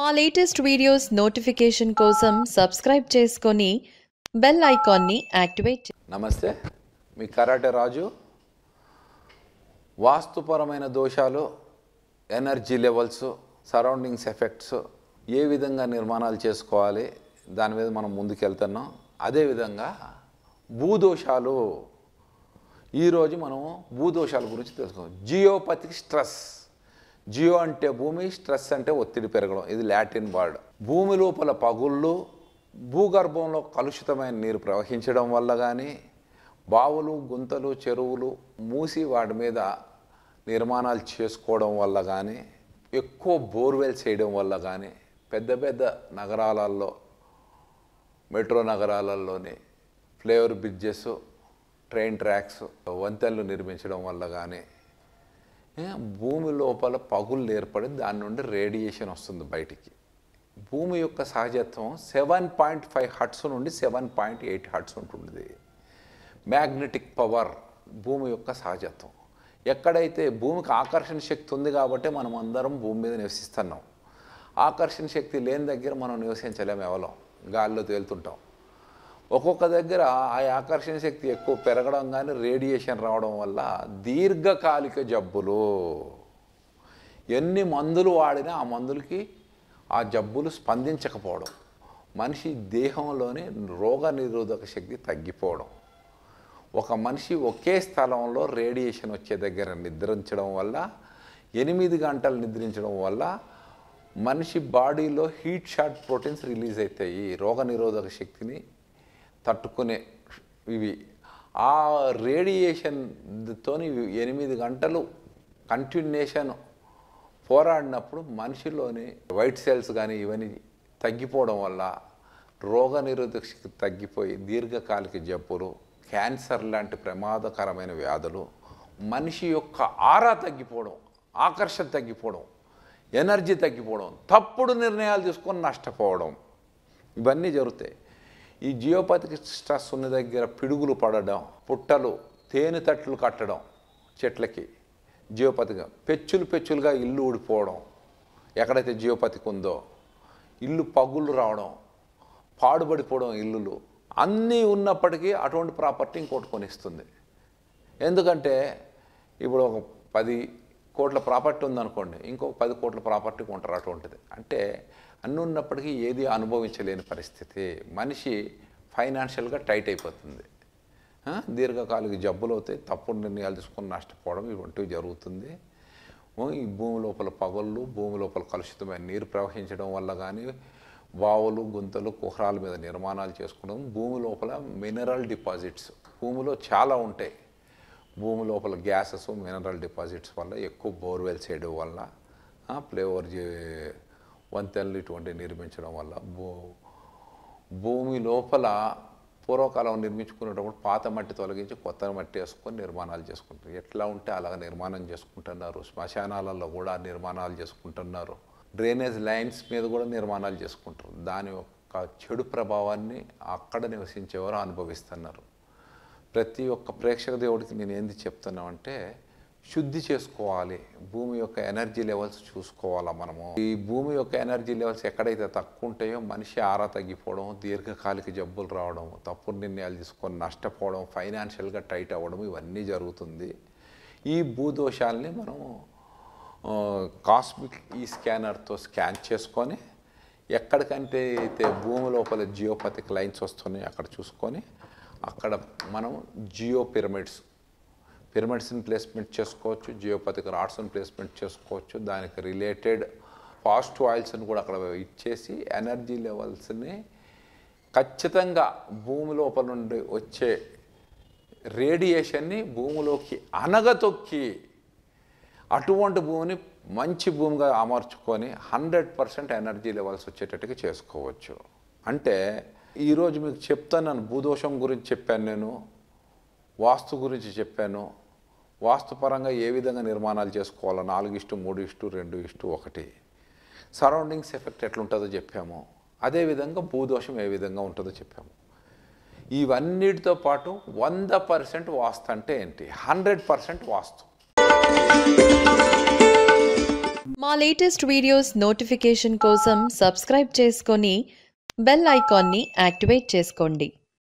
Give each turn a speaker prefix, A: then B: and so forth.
A: మా latest videos notification కోసం subscribe చేసుకొని బెల్ ఐకాన్ని యాక్టివేట్ చే-
B: నమస్తే మీ కరాటే రాజు వాస్తుపరమైన దోషాలు ఎనర్జీ లెవెల్స్ సరౌండింగ్స్ ఎఫెక్ట్స్ ఏ విధంగా నిర్మాణాలు చేసుకోవాలి దాని మీద మనం ముందుకెళ్తున్నాం అదేవిధంగా భూదోషాలు ఈరోజు మనం భూదోషాల గురించి తెలుసుకుందాం జియోపతిక్ స్ట్రెస్ జియో అంటే భూమి స్ట్రెస్ అంటే ఒత్తిడి పెరగడం ఇది లాటిన్ వర్డ్ భూమి లోపల పగుళ్ళు భూగర్భంలో కలుషితమైన నీరు ప్రవహించడం వల్ల కానీ బావులు గుంతలు చెరువులు మూసి వాటి మీద నిర్మాణాలు చేసుకోవడం వల్ల కానీ ఎక్కువ బోర్వెల్స్ చేయడం వల్ల కానీ పెద్ద పెద్ద నగరాలలో మెట్రో నగరాలలోని ఫ్లేవర్ బ్రిడ్జెస్ ట్రైన్ ట్రాక్స్ వంతెనలు నిర్మించడం వల్ల కానీ ఏ, భూమి లోపల పగుళ్ళు ఏర్పడి దాని నుండి రేడియేషన్ వస్తుంది బయటికి భూమి యొక్క సహజత్వం సెవెన్ పాయింట్ ఫైవ్ హట్స్ నుండి సెవెన్ పాయింట్ ఎయిట్ హట్స్ ఉంటుంది మ్యాగ్నెటిక్ పవర్ భూమి యొక్క సహజత్వం ఎక్కడైతే భూమికి ఆకర్షణ శక్తి ఉంది కాబట్టి మనం అందరం భూమి మీద నివసిస్తున్నాం ఆకర్షణ శక్తి లేని దగ్గర మనం నివసించలేము ఎవరం గాలిలో తేలుతుంటాం ఒక్కొక్క దగ్గర ఆ ఆకర్షణ శక్తి ఎక్కువ పెరగడం కానీ రేడియేషన్ రావడం వల్ల దీర్ఘకాలిక జబ్బులు ఎన్ని మందులు వాడినా ఆ మందులకి ఆ జబ్బులు స్పందించకపోవడం మనిషి దేహంలోని రోగ నిరోధక శక్తి తగ్గిపోవడం ఒక మనిషి ఒకే స్థలంలో రేడియేషన్ వచ్చే దగ్గర నిద్రించడం వల్ల ఎనిమిది గంటలు నిద్రించడం వల్ల మనిషి బాడీలో హీట్ షాట్ ప్రోటీన్స్ రిలీజ్ అవుతాయి రోగ నిరోధక శక్తిని తట్టుకునే ఇవి ఆ రేడియేషన్తో ఎనిమిది గంటలు కంటిన్యూషన్ పోరాడినప్పుడు మనిషిలోని వైట్ సెల్స్ కానీ ఇవన్నీ తగ్గిపోవడం వల్ల రోగ నిరోధక శక్తి తగ్గిపోయి దీర్ఘకాలిక జబ్బులు క్యాన్సర్ లాంటి ప్రమాదకరమైన వ్యాధులు మనిషి యొక్క ఆరా తగ్గిపోవడం ఆకర్షణ తగ్గిపోవడం ఎనర్జీ తగ్గిపోవడం తప్పుడు నిర్ణయాలు తీసుకొని నష్టపోవడం ఇవన్నీ జరుగుతాయి ఈ జియోపతికి స్ట్రెస్ ఉన్న దగ్గర పిడుగులు పడడం పుట్టలు తేనె తట్లు కట్టడం చెట్లకి జియోపతిగా పెచ్చులు పెచ్చులుగా ఇల్లు ఊడిపోవడం ఎక్కడైతే జియోపతికి ఉందో ఇల్లు పగుళ్ళు రావడం పాడుబడిపోవడం ఇల్లులు అన్నీ ఉన్నప్పటికీ అటువంటి ప్రాపర్టీ ఇంకోటి కొనిస్తుంది ఎందుకంటే ఇప్పుడు ఒక పది కోట్ల ప్రాపర్టీ ఉందనుకోండి ఇంకొక పది కోట్ల ప్రాపర్టీ కొంటారు అటువంటిది అంటే అన్నీ ఉన్నప్పటికీ ఏది అనుభవించలేని పరిస్థితి మనిషి ఫైనాన్షియల్గా టైట్ అయిపోతుంది ఆ, దీర్ఘకాలిక జబ్బులు అవుతాయి తప్పుడు నిర్ణయాలు తీసుకొని నష్టపోవడం ఇటువంటివి జరుగుతుంది ఓ, ఈ భూమి లోపల పగళ్ళు భూమి లోపల కలుషితమైన నీరు ప్రవహించడం వల్ల కానీ బావులు గుంతలు కుహరాల మీద నిర్మాణాలు చేసుకోవడం భూమి లోపల మినరల్ డిపాజిట్స్ భూమిలో చాలా ఉంటాయి భూమి లోపల గ్యాసెస్ మినరల్ డిపాజిట్స్ వల్ల ఎక్కువ బోర్వెల్స్ చేయడం వల్ల ఫ్లేవర్ వంతెనలు ఇటువంటివి నిర్మించడం వల్ల భూ భూమి లోపల పూర్వకాలం నిర్మించుకునేటప్పుడు పాత మట్టి తొలగించి కొత్త మట్టి వేసుకొని నిర్మాణాలు చేసుకుంటారు ఎట్లా ఉంటే అలాగ నిర్మాణం చేసుకుంటున్నారు శ్మశానాలలో కూడా నిర్మాణాలు చేసుకుంటున్నారు డ్రైనేజ్ లైన్స్ మీద కూడా నిర్మాణాలు చేసుకుంటారు దాని యొక్క చెడు ప్రభావాన్ని అక్కడ నివసించేవారు అనుభవిస్తున్నారు ప్రతి ఒక్క ప్రేక్షక దేవుడికి నేను ఏంది చెప్తున్నామంటే శుద్ధి చేసుకోవాలి భూమి యొక్క ఎనర్జీ లెవెల్స్ చూసుకోవాలా మనము ఈ భూమి యొక్క ఎనర్జీ లెవెల్స్ ఎక్కడైతే తక్కువ ఉంటాయో మనిషి ఆరా తగ్గిపోవడం దీర్ఘకాలిక జబ్బులు రావడం తప్పుడు నిర్ణయాలు తీసుకొని నష్టపోవడం ఫైనాన్షియల్గా టైట్ అవ్వడం ఇవన్నీ జరుగుతుంది ఈ భూదోషాలని మనము ఆ, కాస్మిక్ ఈ స్కానర్తో స్కాన్ చేసుకొని ఎక్కడికంటే అయితే భూమి లోపల జియోపతిక్ లైన్స్ వస్తున్నాయి అక్కడ చూసుకొని అక్కడ మనం జియో పిరమిడ్స్ పిరమిడ్స్ని ప్లేస్మెంట్ చేసుకోవచ్చు జియోపతిక్ రాడ్స్ని ప్లేస్మెంట్ చేసుకోవచ్చు దానికి రిలేటెడ్ పాజిటివ్ ఆయిల్స్ని కూడా అక్కడ ఇచ్చేసి ఎనర్జీ లెవెల్స్ని ఖచ్చితంగా భూమి లోపల నుండి వచ్చే రేడియేషన్ని భూమిలోకి అనగతొక్కి అటువంటి భూమిని మంచి భూమిగా అమర్చుకొని హండ్రెడ్ పర్సెంట్ ఎనర్జీ లెవెల్స్ వచ్చేటట్టుగా చేసుకోవచ్చు అంటే ఈరోజు మీకు చెప్తాను భూదోషం గురించి చెప్పాను నేను వాస్తు గురించి చెప్పాను వాస్తుపరంగా ఏ విధంగా నిర్మాణాలు చేసుకోవాలో నాలుగు ఇష్టు మూడు ఇష్టు రెండు ఇష్టు ఒకటి సరౌండింగ్స్ ఎఫెక్ట్ ఎట్లుంటుందో చెప్పాము అదేవిధంగా భూదోషం ఏ విధంగా ఉంటుందో చెప్పాము ఇవన్నిటితో పాటు వంద పర్సెంట్ వాస్తు అంటే ఏంటి హండ్రెడ్ పర్సెంట్ వాస్తు
A: మా మా లేటెస్ట్ వీడియోస్ నోటిఫికేషన్ కోసం సబ్స్క్రైబ్ చేసుకొని బెల్ ఐకాన్ని యాక్టివేట్ చేసుకోండి